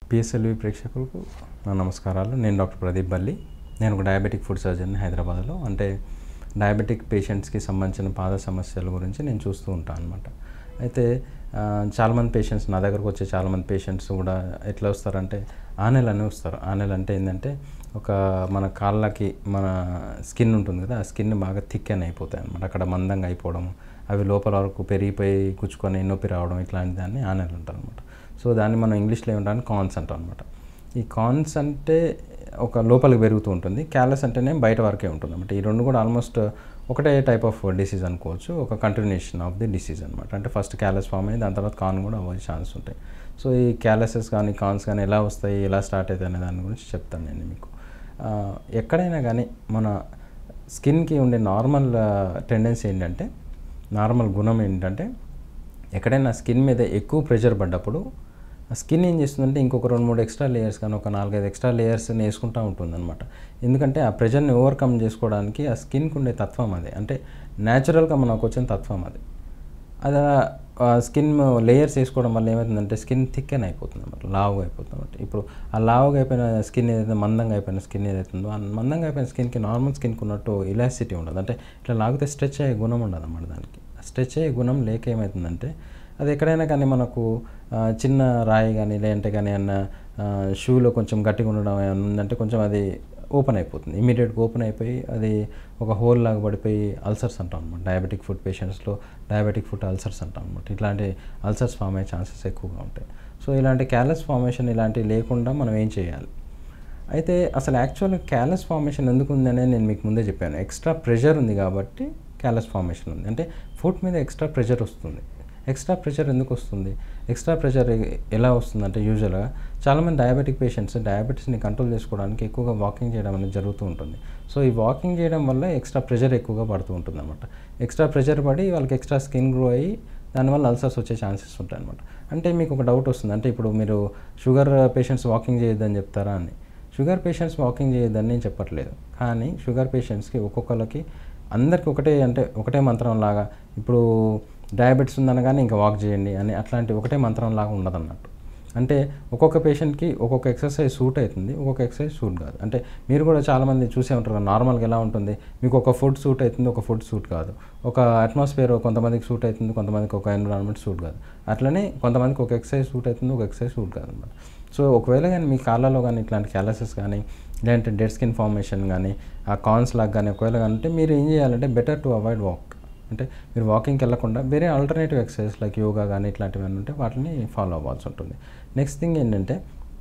PSLV ప్రేక్షకులకు నా నమస్కారాలు నేను డాక్టర్ ప్రదీప్ బల్లి నేను ఒక డయాబెటిక్ ఫుడ్ సర్జన్ హైదరాబాద్లో అంటే డయాబెటిక్ పేషెంట్స్కి సంబంధించిన పాద సమస్యల గురించి నేను చూస్తూ ఉంటాను అనమాట అయితే ఆ, చాలామంది పేషెంట్స్ నా దగ్గరకు వచ్చే చాలామంది పేషెంట్స్ కూడా ఎట్లా వస్తారంటే ఆనెలు వస్తారు ఆనెలు అంటే ఏంటంటే ఒక మన కాళ్ళకి మన స్కిన్ ఉంటుంది కదా ఆ స్కిన్ బాగా థిక్ అని అయిపోతాయి అనమాట అక్కడ మందంగా అయిపోవడం అవి లోపల వరకు పెరిగిపోయి కుచ్చుకొని నొప్పి రావడం ఇట్లాంటి దాన్ని ఆనెలు అంటారు అనమాట సో దాన్ని మనం ఇంగ్లీష్లో ఏమంటాం కాన్స్ అంటాం అనమాట ఈ కాన్స్ అంటే ఒక లోపలికి పెరుగుతూ ఉంటుంది క్యాలస్ అంటేనే బయట వరకే ఉంటుంది అనమాట ఈ రెండు కూడా ఆల్మోస్ట్ ఒకటే టైప్ ఆఫ్ డిసీజ్ అనుకోవచ్చు ఒక కంటిన్యూషన్ ఆఫ్ ది డిసీజ్ అనమాట అంటే ఫస్ట్ క్యాలస్ ఫామ్ అయ్యి దాని తర్వాత కాన్ కూడా అవ్వే ఛాన్స్ ఉంటాయి సో ఈ క్యాలసెస్ కానీ కాన్స్ కానీ ఎలా వస్తాయి ఎలా స్టార్ట్ అవుతాయి అనే దాని గురించి చెప్తాను నేను మీకు ఆ, ఎక్కడైనా కానీ మన స్కిన్కి ఉండే నార్మల్ టెండెన్సీ ఏంటంటే నార్మల్ గుణం ఏంటంటే ఎక్కడైనా స్కిన్ మీద ఎక్కువ ప్రెషర్ పడ్డప్పుడు ఆ స్కిన్ ఏం చేస్తుందంటే ఇంకొక రెండు మూడు ఎక్స్ట్రా లేయర్స్ కానీ ఒక నాలుగైదు ఎక్స్ట్రా లేయర్స్ వేసుకుంటూ ఉంటుంది అనమాట ఎందుకంటే ఆ ప్రెషర్ని ఓవర్కమ్ చేసుకోవడానికి ఆ స్కిన్కి ఉండే తత్వం అది అంటే న్యాచురల్గా మనకు వచ్చిన తత్వం అది అది ఆ స్కిన్ లేయర్స్ వేసుకోవడం వల్ల ఏమవుతుందంటే స్కిన్ థిక్ అని అయిపోతుంది అనమాట లావుగా అయిపోతుంది అనమాట ఇప్పుడు ఆ లావుగా అయిపోయిన స్కిన్ ఏదైతే మందంగా అయిపోయిన స్కిన్ ఏదైతుందో ఆ మందంగా అయిపోయిన స్కిన్కి నార్మల్ స్కిన్కి ఉన్నట్టు ఇలాసిటీ ఉండదు అంటే ఇట్లా లాగితే స్ట్రెచ్ అయ్యే గుణం ఉండదు అన్నమాట దానికి స్ట్రెచ్ అయ్యే గుణం లేక ఏమవుతుందంటే అది ఎక్కడైనా కానీ మనకు ఆ, చిన్న రాయి కానీ లేదంటే కానీ అన్న షూలో కొంచెం గట్టిగా ఉండడం ఏమన్నా ఉందంటే కొంచెం అది ఓపెన్ అయిపోతుంది ఇమీడియట్గా ఓపెన్ అయిపోయి అది ఒక హోల్ లాగా పడిపోయి అల్సర్స్ అంటాం అనమాట డయాబెటిక్ ఫుడ్ పేషెంట్స్లో డయాబెటిక్ ఫుడ్ అల్సర్స్ అంటాం అనమాట ఇట్లాంటి అల్సర్స్ ఫామ్ అయ్యే ఛాన్సెస్ ఎక్కువగా ఉంటాయి సో ఇలాంటి క్యాలస్ ఫార్మేషన్ ఇలాంటివి లేకుండా మనం ఏం చేయాలి అయితే అసలు యాక్చువల్ క్యాలస్ ఫార్మేషన్ ఎందుకు ఉందనే నేను మీకు ముందే చెప్పాను ఎక్స్ట్రా ప్రెషర్ ఉంది కాబట్టి క్యాలస్ ఫార్మేషన్ ఉంది అంటే ఫుడ్ మీద ఎక్స్ట్రా ప్రెషర్ వస్తుంది ఎక్స్ట్రా ప్రెషర్ ఎందుకు వస్తుంది ఎక్స్ట్రా ప్రెషర్ ఎలా వస్తుంది అంటే యూజువల్గా చాలామంది డయాబెటిక్ పేషెంట్స్ డయాబెటీస్ని కంట్రోల్ చేసుకోవడానికి ఎక్కువగా వాకింగ్ చేయడం అనేది జరుగుతూ ఉంటుంది సో ఈ వాకింగ్ చేయడం వల్ల ఎక్స్ట్రా ప్రెషర్ ఎక్కువగా పడుతూ ఉంటుంది అనమాట ఎక్స్ట్రా ప్రెషర్ పడి వాళ్ళకి ఎక్స్ట్రా స్కిన్ గ్రో అయ్యి దానివల్ల అల్సర్స్ వచ్చే ఛాన్సెస్ ఉంటాయి అనమాట అంటే మీకు ఒక డౌట్ వస్తుంది అంటే ఇప్పుడు మీరు షుగర్ పేషెంట్స్ వాకింగ్ చేయొద్దని చెప్తారా అని షుగర్ పేషెంట్స్ వాకింగ్ చేయొద్దని నేను చెప్పట్లేదు కానీ షుగర్ పేషెంట్స్కి ఒక్కొక్కరికి అందరికి ఒకటే అంటే ఒకటే మంత్రం లాగా ఇప్పుడు డయాబెటీస్ ఉందనగానే ఇంకా వాక్ చేయండి అని అట్లాంటి ఒకటే మంత్రం లాగా ఉండదన్నట్టు అంటే ఒక్కొక్క పేషెంట్కి ఒక్కొక్క ఎక్సర్సైజ్ సూట్ అవుతుంది ఒక్కొక్క ఎక్సర్సైజ్ సూట్ కాదు అంటే మీరు కూడా చాలామంది చూసే ఉంటారు కదా, నార్మల్గా ఎలా ఉంటుంది మీకు ఒక ఫుడ్ సూట్ అవుతుంది ఒక ఫుడ్ సూట్ కాదు ఒక అట్మాస్ఫియర్ కొంతమందికి సూట్ అవుతుంది కొంతమందికి ఒక ఎన్విరాన్మెంట్ సూట్ కాదు అట్లనే కొంతమందికి ఒక ఎక్సర్సైజ్ సూట్ అవుతుంది ఒక ఎక్సర్సైజ్ సూట్ కాదు అనమాట సో ఒకవేళ కానీ మీ కాళ్ళలో కానీ ఇట్లాంటి క్యాలసెస్ కానీ లేదంటే డెడ్ స్కిన్ ఫార్మేషన్ కానీ ఆ కాన్స్ లాగా కానీ ఒకవేళ కానీ ఉంటే మీరు ఏం చేయాలంటే బెటర్ టు అవాయిడ్ వాక్ అంటే మీరు వాకింగ్కి వెళ్ళకుండా వేరే ఆల్టర్నేటివ్ ఎక్సర్సైజ్ లైక్ యోగా కానీ ఇట్లాంటివి ఏమైనా ఉంటే వాటిని ఫాలో అవ్వాల్సి ఉంటుంది నెక్స్ట్ థింగ్ ఏంటంటే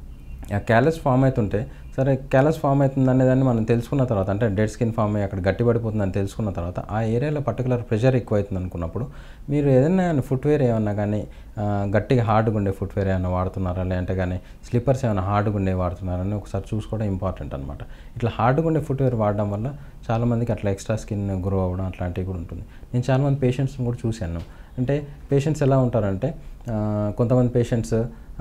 ఆ క్యాలస్ ఫామ్ అవుతుంటే సరే క్యాలస్ ఫామ్ అవుతుంది అనేదాన్ని మనం తెలుసుకున్న తర్వాత అంటే డెడ్ స్కిన్ ఫామ్ అయ్యి అక్కడ గట్టి పడిపోతుందని తెలుసుకున్న తర్వాత ఆ ఏరియాలో పర్టికులర్ ప్రెషర్ ఎక్కువ అవుతుంది అనుకున్నప్పుడు మీరు ఏదైనా ఫుట్వేర్ ఏమన్నా కానీ ఆ, గట్టిగా హార్డ్గా ఉండే ఫుట్వేర్ ఏమైనా వాడుతున్నారా లేదంటే కానీ స్లిప్పర్స్ ఏమైనా హార్డ్గా ఉండే వాడుతున్నారని ఒకసారి చూసుకోవడం ఇంపార్టెంట్ అనమాట ఇట్లా హార్డ్గా ఉండే ఫుట్వేర్ వాడడం వల్ల చాలామందికి అట్లా ఎక్స్ట్రా స్కిన్ గ్రో అవ్వడం అట్లాంటివి కూడా ఉంటుంది నేను చాలామంది పేషెంట్స్ని కూడా చూశాను అంటే పేషెంట్స్ ఎలా ఉంటారంటే ఆ, కొంతమంది పేషెంట్స్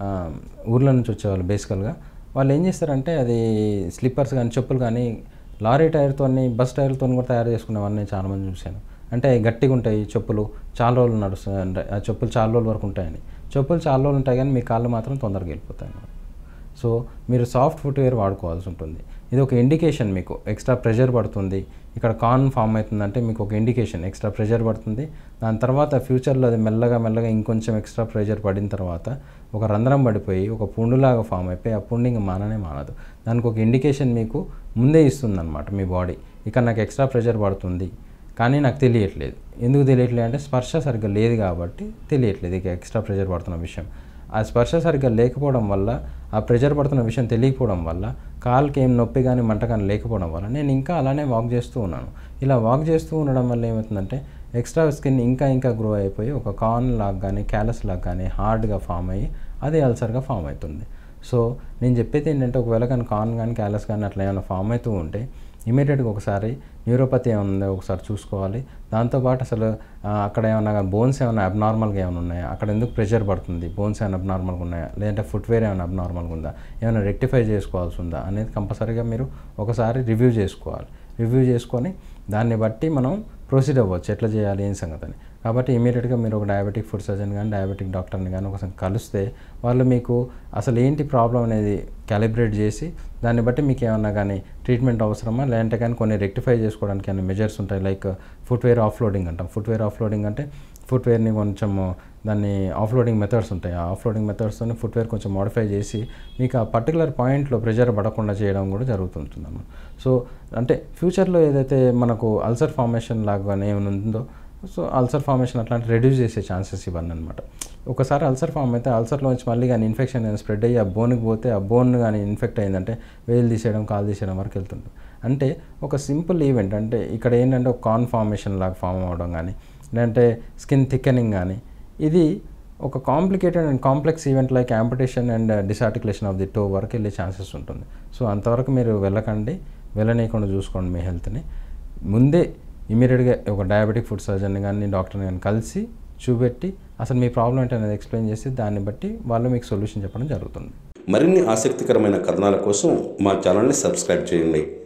ఊర్ల నుంచి వచ్చేవాళ్ళు బేసికల్గా వాళ్ళు ఏం చేస్తారంటే అది స్లిప్పర్స్ కానీ చెప్పులు కానీ లారీ టైర్తో బస్ టైర్లతో కూడా తయారు చేసుకునేవాడిని నేను చాలామంది చూశాను అంటే అవి గట్టిగా ఉంటాయి చెప్పులు చాలా రోజులు నడుస్తాయి అంటే ఆ చెప్పులు చాలా రోజుల వరకు ఉంటాయని చెప్పులు చాలా రోజులు ఉంటాయి కానీ మీ కాళ్ళు మాత్రం తొందరగా వెళ్ళిపోతాయి అన్నమాట. సో మీరు సాఫ్ట్ ఫుట్వేర్ వాడుకోవాల్సి ఉంటుంది ఇది ఒక ఇండికేషన్ మీకు ఎక్స్ట్రా ప్రెషర్ పడుతుంది ఇక్కడ కాన్ ఫామ్ అవుతుందంటే మీకు ఒక ఇండికేషన్ ఎక్స్ట్రా ప్రెషర్ పడుతుంది దాని తర్వాత ఫ్యూచర్లో అది మెల్లగా మెల్లగా ఇంకొంచెం ఎక్స్ట్రా ప్రెషర్ పడిన తర్వాత ఒక రంధ్రం పడిపోయి ఒక పుండులాగా ఫామ్ అయిపోయి ఆ పుండు ఇంకా మాననే మానదు దానికి ఒక ఇండికేషన్ మీకు ముందే ఇస్తుంది అనమాట మీ బాడీ ఇక్కడ నాకు ఎక్స్ట్రా ప్రెషర్ పడుతుంది కానీ నాకు తెలియట్లేదు ఎందుకు తెలియట్లేదు అంటే స్పర్శ సరిగ్గా లేదు కాబట్టి తెలియట్లేదు ఇక ఎక్స్ట్రా ప్రెషర్ పడుతున్న విషయం ఆ స్పర్శ సరిగ్గా లేకపోవడం వల్ల ఆ ప్రెషర్ పడుతున్న విషయం తెలియకపోవడం వల్ల కాలుకి ఏం నొప్పి కానీ మంట కానీ లేకపోవడం వల్ల నేను ఇంకా అలానే వాక్ చేస్తూ ఉన్నాను ఇలా వాక్ చేస్తూ ఉండడం వల్ల ఏమవుతుందంటే ఎక్స్ట్రా స్కిన్ ఇంకా ఇంకా గ్రో అయిపోయి ఒక కాన్ లాగా కానీ క్యాలస్ లాగా కానీ హార్డ్గా ఫామ్ అయ్యి అది అల్సర్గా ఫామ్ అవుతుంది సో నేను చెప్పేది ఏంటంటే ఒకవేళ కానీ కాన్ కానీ క్యాలస్ కానీ అట్లా ఏమైనా ఫామ్ అవుతూ ఉంటే ఇమీడియట్గా ఒకసారి న్యూరోపతి ఏమైనా ఉందో ఒకసారి చూసుకోవాలి దాంతోపాటు అసలు ఆ, అక్కడ ఏమైనా బోన్స్ ఏమైనా అబ్నార్మల్గా ఏమైనా ఉన్నాయా అక్కడ ఎందుకు ప్రెషర్ పడుతుంది బోన్స్ ఏమైనా అబ్నార్మల్గా ఉన్నాయా లేదంటే ఫుట్వేర్ ఏమైనా అబ్నార్మల్గా ఉందా ఏమైనా రెక్టిఫై చేసుకోవాల్సి ఉందా అనేది కంపల్సరీగా మీరు ఒకసారి రివ్యూ చేసుకోవాలి రివ్యూ చేసుకొని దాన్ని బట్టి మనం ప్రొసీడ్ అవ్వచ్చు ఎట్లా చేయాలి ఏం సంగతి అని కాబట్టి ఇమీడియట్గా మీరు ఒక డయాబెటిక్ ఫుడ్ సర్జన్ కానీ డయాబెటిక్ డాక్టర్ని కానీ ఒకసారి కలిస్తే వాళ్ళు మీకు అసలు ఏంటి ప్రాబ్లం అనేది క్యాలిబ్రేట్ చేసి దాన్ని బట్టి మీకు ఏమన్నా కానీ ట్రీట్మెంట్ అవసరమా లేదంటే కానీ కొన్ని రెక్టిఫై చేసుకోవడానికి అన్ని మెజర్స్ ఉంటాయి లైక్ ఫుట్వేర్ ఆఫ్లోడింగ్ అంటాం ఫుట్వేర్ ఆఫ్లోడింగ్ అంటే ఫుట్వేర్ని కొంచెం దాన్ని ఆఫ్లోడింగ్ మెథడ్స్ ఉంటాయి ఆ ఆఫ్లోడింగ్ మెథడ్స్తో ఫుట్వేర్ కొంచెం మోడిఫై చేసి మీకు ఆ పర్టికులర్ పాయింట్లో ప్రెజర్ పడకుండా చేయడం కూడా జరుగుతుంటుంది అన్నమాట సో అంటే ఫ్యూచర్లో ఏదైతే మనకు అల్సర్ ఫార్మేషన్ లాగానే ఏమైనా ఉందో సో అల్సర్ ఫార్మేషన్ అట్లాంటి రెడ్యూస్ చేసే ఛాన్సెస్ ఇవన్నీ అనమాట ఒకసారి అల్సర్ ఫామ్ అయితే అల్సర్లో నుంచి మళ్ళీ కానీ ఇన్ఫెక్షన్ కానీ స్ప్రెడ్ అయ్యి ఆ బోన్కి పోతే ఆ బోన్ కానీ ఇన్ఫెక్ట్ అయిందంటే వేలు తీసేయడం కాలు తీసేయడం వరకు వెళ్తుంది అంటే ఒక సింపుల్ ఈవెంట్ అంటే ఇక్కడ ఏంటంటే ఒక కాన్ ఫార్మేషన్ లాగా ఫామ్ అవ్వడం కానీ లేదంటే స్కిన్ థిక్కనింగ్ కానీ ఇది ఒక complicated and complex event like amputation and disarticulation of the toe వరకు వెళ్ళే ఛాన్సెస్ ఉంటుంది సో అంతవరకు మీరు వెళ్ళకండి వెళ్ళనీయకుండా చూసుకోండి మీ హెల్త్ని ముందే ఇమీడియట్గా ఒక డయాబెటిక్ ఫుడ్ సర్జన్ కానీ డాక్టర్ని కానీ కలిసి చూపెట్టి అసలు మీ ప్రాబ్లం ఏంటి అనేది ఎక్స్ప్లెయిన్ చేసి దాన్ని బట్టి వాళ్ళు మీకు సొల్యూషన్ చెప్పడం జరుగుతుంది మరిన్ని ఆసక్తికరమైన కథనాల కోసం మా ఛానల్ని సబ్స్క్రైబ్ చేయండి